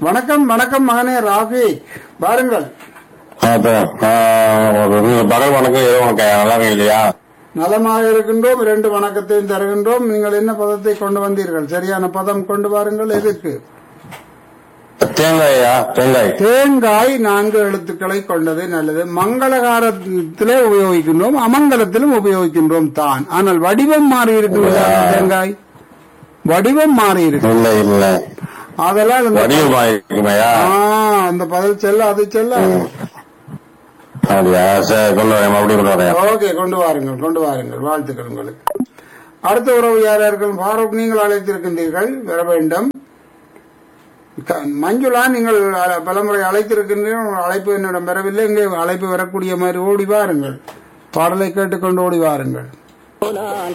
வணக்கம் வணக்கம் மகனே ராஃபி வாருங்கள் அதான், ஆ, ஒரு பகல் வணக்கம் இரவு வணக்கம் நல்லா இல்லையா நலமாக இருக்கின்றோம் இரண்டு வணக்கத்தையும் தருகின்றோம் நீங்கள் என்ன பதத்தை கொண்டு வந்தீர்கள் சரியான பதம் கொண்டு வாருங்கள் எதற்கு தேங்காயா தேங்காய் தேங்காய் நான்கு எழுத்துக்களை கொண்டது நல்லது மங்களகாரத்திலே உபயோகிக்கின்றோம் அமங்கலத்திலும் உபயோகிக்கின்றோம் தான் ஆனால் வடிவம் மாறி இருக்கிறதா தேங்காய் வடிவம் மாறி இருக்கு இல்ல இல்ல அதெல்லாம் அந்த- வடிவமா இருக்குமையா ஆ, அந்த பதில் செல்ல அது செல்ல அப்படியா சரி கொண்டு வரேன் மறுபடியும் கொண்டு வரேன் ஓகே கொண்டு வாருங்கள் கொண்டு வாருங்கள் வாழ்த்துக்கள் உங்களுக்கு அடுத்த உறவு யாரா இருக்கும் ஃபாரூக் நீங்கள் அழைத்திருக்கின்றீர்கள் வர வேண்டும் க- மஞ்சுளா நீங்கள் அ- பலமுறை அழைத்திருக்கின்றீர்கள் உங்கள் அழைப்பு என்னிடம் வரவில்லை இங்கே அழைப்பு வரக்கூடிய மாதிரி ஓடி வாருங்கள் பாடலை கேட்டுக்கொண்டு ஓடி வாருங்கள்